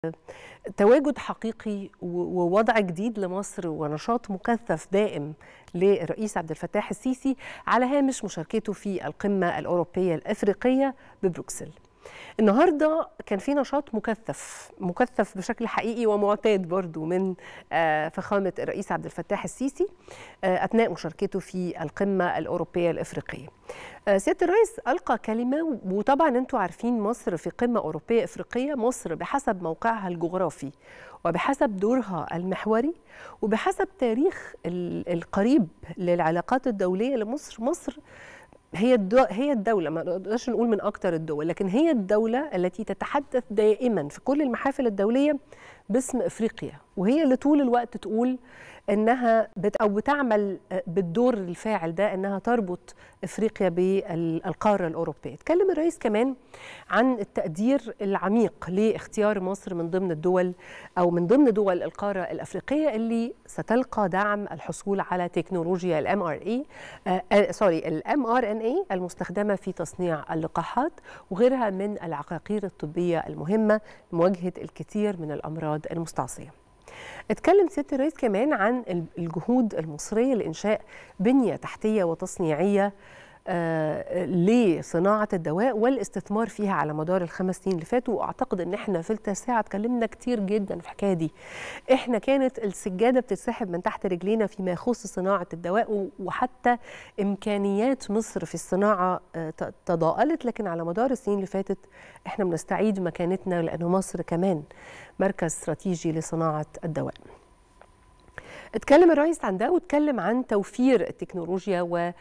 تواجد حقيقي ووضع جديد لمصر ونشاط مكثف دائم للرئيس عبد الفتاح السيسي على هامش مشاركته في القمة الأوروبية الأفريقية ببروكسل النهارده كان في نشاط مكثف مكثف بشكل حقيقي ومعتاد برضو من فخامه الرئيس عبد الفتاح السيسي اثناء مشاركته في القمه الاوروبيه الافريقيه. سياده الرئيس القى كلمه وطبعا انتم عارفين مصر في قمه اوروبيه افريقيه مصر بحسب موقعها الجغرافي وبحسب دورها المحوري وبحسب تاريخ القريب للعلاقات الدوليه لمصر مصر هي الدو... هي الدولة ما نقدرش نقول من أكتر الدول لكن هي الدولة التي تتحدث دائما في كل المحافل الدولية باسم إفريقيا وهي اللي طول الوقت تقول انها بت او بتعمل بالدور الفاعل ده انها تربط افريقيا بالقاره الاوروبيه. اتكلم الرئيس كمان عن التقدير العميق لاختيار مصر من ضمن الدول او من ضمن دول القاره الافريقيه اللي ستلقى دعم الحصول على تكنولوجيا الام ار اي سوري الام ار ان اي المستخدمه في تصنيع اللقاحات وغيرها من العقاقير الطبيه المهمه لمواجهه الكثير من الامراض المستعصيه. اتكلم سياده الرئيس كمان عن الجهود المصريه لانشاء بنيه تحتيه وتصنيعيه آه لصناعه الدواء والاستثمار فيها على مدار الخمس سنين اللي فاتوا واعتقد ان احنا في التاسعه اتكلمنا كتير جدا في الحكايه دي احنا كانت السجاده بتتسحب من تحت رجلينا فيما يخص صناعه الدواء وحتى امكانيات مصر في الصناعه آه تضاءلت لكن على مدار السنين اللي فاتت احنا بنستعيد مكانتنا لان مصر كمان مركز استراتيجي لصناعه الدواء اتكلم الرئيس عن ده واتكلم عن توفير التكنولوجيا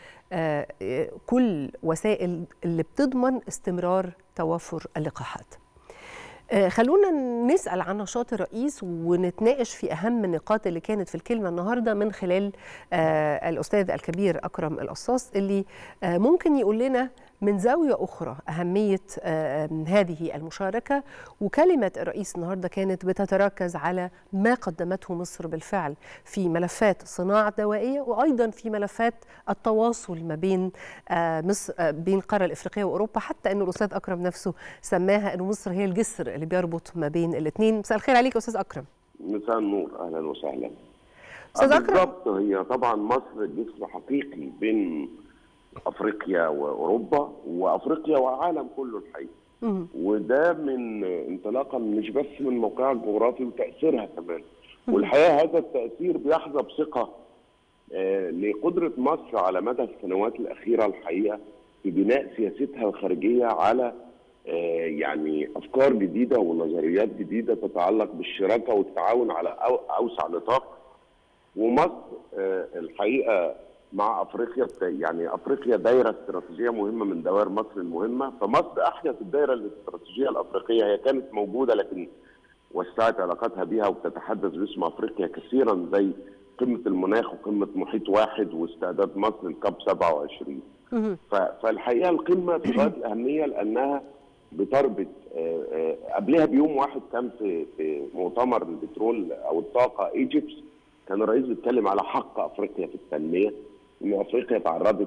وكل وسائل اللي بتضمن استمرار توفر اللقاحات خلونا نسأل عن نشاط الرئيس ونتناقش في أهم النقاط اللي كانت في الكلمة النهاردة من خلال الأستاذ الكبير أكرم القصاص اللي ممكن يقول لنا من زاوية أخرى أهمية هذه المشاركة وكلمة الرئيس النهاردة كانت بتتركز على ما قدمته مصر بالفعل في ملفات الصناعة الدوائية وأيضا في ملفات التواصل ما بين مصر بين القارة الإفريقية وأوروبا حتى أنه الأستاذ أكرم نفسه سماها أنه مصر هي الجسر اللي بيربط ما بين الاثنين مساء الخير عليك أستاذ أكرم مساء النور أهلا وسهلا أستاذ أكرم بالضبط هي طبعا مصر جسر حقيقي بين افريقيا واوروبا وافريقيا والعالم كله الحقيقه وده من انطلاقا مش بس من موقعها الجغرافي وتاثيرها كمان والحقيقه هذا التاثير بيحظى بثقه آه لقدره مصر على مدى السنوات الاخيره الحقيقه في بناء سياستها الخارجيه على آه يعني افكار جديده ونظريات جديده تتعلق بالشراكه والتعاون على اوسع نطاق ومصر آه الحقيقه مع افريقيا يعني افريقيا دايره استراتيجيه مهمه من دوائر مصر المهمه فمصر احيت الدائره الاستراتيجيه الافريقيه هي كانت موجوده لكن وسعت علاقاتها بها وبتتحدث باسم افريقيا كثيرا زي قمه المناخ وقمه محيط واحد واستعداد مصر لكاب 27 فالحقيقه القمه في غايه الاهميه لانها بتربط قبلها بيوم واحد كان في في مؤتمر البترول او الطاقه ايجيبس كان الرئيس بيتكلم على حق افريقيا في التنميه ان افريقيا تعرضت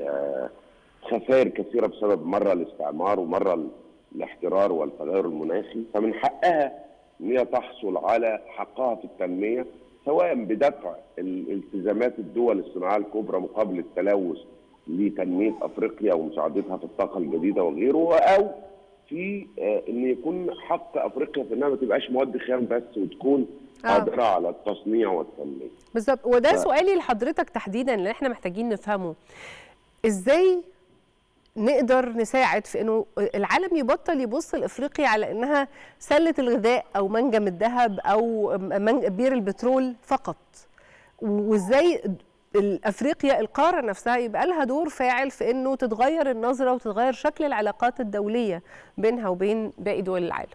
لخسائر كثيره بسبب مره الاستعمار ومره الاحترار والتغير المناخي فمن حقها ان هي تحصل على حقها في التنميه سواء بدفع الالتزامات الدول الصناعيه الكبرى مقابل التلوث لتنميه افريقيا ومساعدتها في الطاقه الجديده وغيره او في ان يكون حق افريقيا في انها ما تبقاش مواد خام بس وتكون قادره آه. على التصنيع والتنميه بالظبط وده ف... سؤالي لحضرتك تحديدا اللي احنا محتاجين نفهمه ازاي نقدر نساعد في انه العالم يبطل يبص لافريقيا على انها سله الغذاء او منجم الذهب او بير البترول فقط وازاي افريقيا القاره نفسها يبقى لها دور فاعل في انه تتغير النظره وتتغير شكل العلاقات الدوليه بينها وبين باقي دول العالم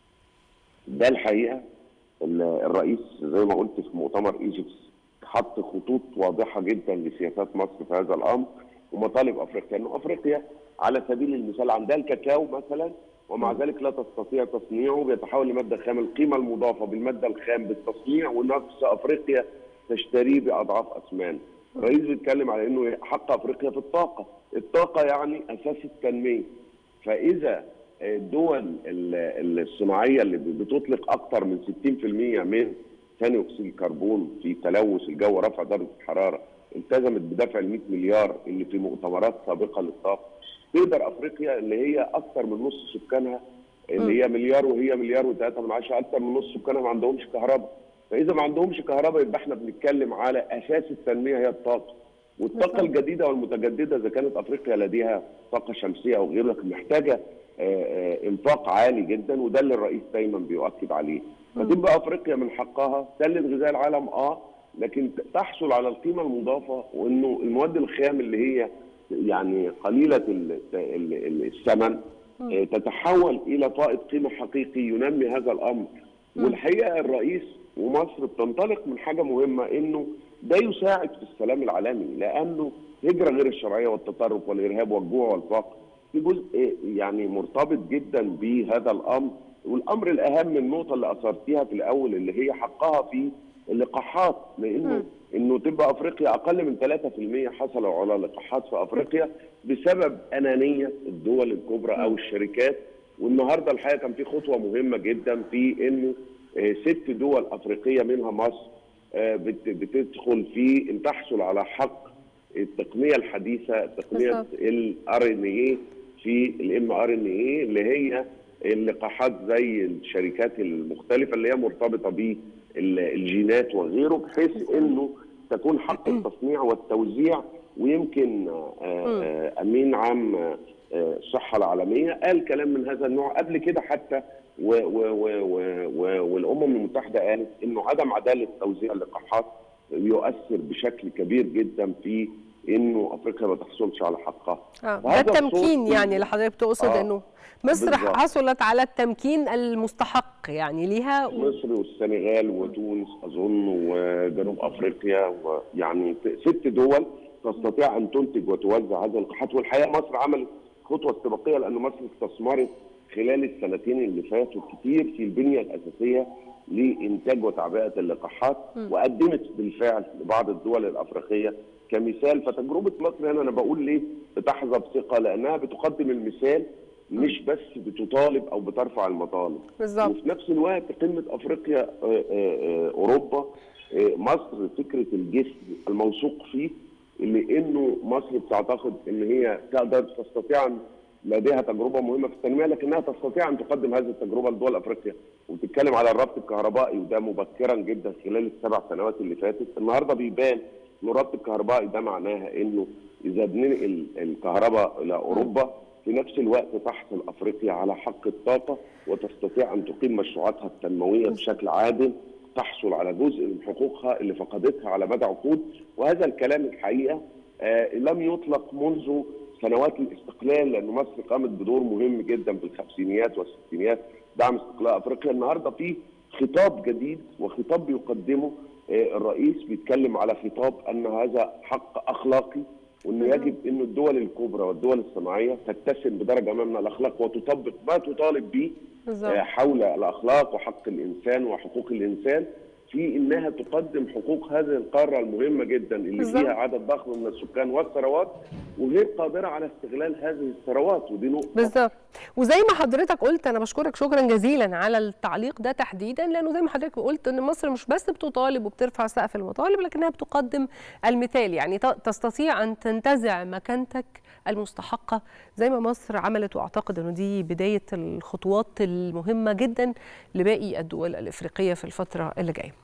ده الحقيقه الرئيس زي ما قلت في مؤتمر ايجيبس حط خطوط واضحه جدا لسياسات مصر في هذا الامر ومطالب افريقيا انه افريقيا على سبيل المثال عندها الكاكاو مثلا ومع ذلك لا تستطيع تصنيعه بيتحول لماده خام القيمه المضافه بالماده الخام بالتصنيع ونفس افريقيا تشتريه باضعاف اثمان. الرئيس بيتكلم على انه حق افريقيا في الطاقه، الطاقه يعني اساس التنميه. فاذا الدول الصناعيه اللي بتطلق اكثر من 60% من ثاني اكسيد الكربون في تلوث الجو ورفع درجه الحراره التزمت بدفع ال 100 مليار اللي في مؤتمرات سابقه للطاقه تقدر افريقيا اللي هي اكثر من نص سكانها اللي هي مليار وهي مليار و3 من عشرة اكثر من نص سكانها ما عندهمش كهرباء فاذا ما عندهمش كهرباء يبقى احنا بنتكلم على اساس التنميه هي الطاقه والطاقه الجديده والمتجدده اذا كانت افريقيا لديها طاقه شمسيه او غيره محتاجه انفاق عالي جدا وده اللي الرئيس دايما بيؤكد عليه فتبقى افريقيا من حقها تسلد غذاء العالم اه لكن تحصل على القيمه المضافه وانه المواد الخام اللي هي يعني قليله الثمن تتحول الى فائض قيمه حقيقي ينمي هذا الامر والحقيقه الرئيس ومصر بتنطلق من حاجه مهمه انه ده يساعد في السلام العالمي لانه هجره غير الشرعيه والتطرف والارهاب والجوع والفقر في جزء يعني مرتبط جدا بهذا الامر والامر الاهم النقطه اللي اثرتيها في الاول اللي هي حقها في اللقاحات لانه م. انه تبقى افريقيا اقل من 3% حصلوا على لقاحات في افريقيا بسبب انانيه الدول الكبرى او الشركات والنهارده الحقيقه كان في خطوه مهمه جدا في انه ست دول افريقيه منها مصر بتدخل في ان تحصل على حق التقنيه الحديثه تقنيه الار ان اي في الام ار ان اي اللي هي اللقاحات زي الشركات المختلفه اللي هي مرتبطه بالجينات وغيره بحيث انه تكون حق التصنيع والتوزيع ويمكن امين عام الصحه العالميه قال كلام من هذا النوع قبل كده حتى و و و و و والامم المتحده قالت انه عدم عداله توزيع اللقاحات يؤثر بشكل كبير جدا في انه افريقيا ما تحصلش على حقها. آه. ده التمكين يعني اللي حضرتك تقصد آه. انه مصر بالزبط. حصلت على التمكين المستحق يعني ليها و... مصر والسنغال وتونس اظن وجنوب افريقيا ويعني ست دول تستطيع ان تنتج وتوزع هذه اللقاحات والحقيقه مصر عملت خطوه استباقيه لان مصر استثمرت خلال السنتين اللي فاتوا كتير في البنيه الاساسيه لانتاج وتعبئه اللقاحات م. وقدمت بالفعل لبعض الدول الافريقيه كمثال فتجربه مصر هنا انا بقول ليه بتحظى بثقه لانها بتقدم المثال مش بس بتطالب او بترفع المطالب بالظبط وفي نفس الوقت قمه افريقيا اوروبا مصر فكره الجسم الموثوق فيه اللي انه مصر بتعتقد ان هي تقدر تستطيع لديها تجربه مهمه في التنميه لكنها تستطيع ان تقدم هذه التجربه لدول افريقيا وبتتكلم على الربط الكهربائي وده مبكرا جدا خلال السبع سنوات اللي فاتت النهارده بيبان ان الربط الكهربائي ده معناها انه اذا بننقل الكهرباء الى اوروبا في نفس الوقت تحصل افريقيا على حق الطاقه وتستطيع ان تقيم مشروعاتها التنمويه بشكل عادل تحصل على جزء من حقوقها اللي فقدتها على مدى عقود وهذا الكلام الحقيقه آه لم يطلق منذ سنوات الاستقلال لان مصر قامت بدور مهم جدا في الخمسينيات والستينيات دعم استقلال افريقيا النهارده في خطاب جديد وخطاب بيقدمه آه الرئيس بيتكلم على خطاب ان هذا حق اخلاقي وانه يجب ان الدول الكبرى والدول الصناعيه تتسم بدرجه ما من الاخلاق وتطبق ما تطالب به حول الاخلاق وحق الانسان وحقوق الانسان في انها تقدم حقوق هذه القاره المهمه جدا اللي بالزبط. فيها عدد ضخم من السكان والثروات وغير قادره على استغلال هذه الثروات ودي نقطه بالظبط وزي ما حضرتك قلت انا بشكرك شكرا جزيلا على التعليق ده تحديدا لانه زي ما حضرتك قلت ان مصر مش بس بتطالب وبترفع سقف المطالب لكنها بتقدم المثال يعني تستطيع ان تنتزع مكانتك المستحقه زي ما مصر عملت واعتقد انه دي بدايه الخطوات المهمه جدا لباقي الدول الافريقيه في الفتره اللي جايه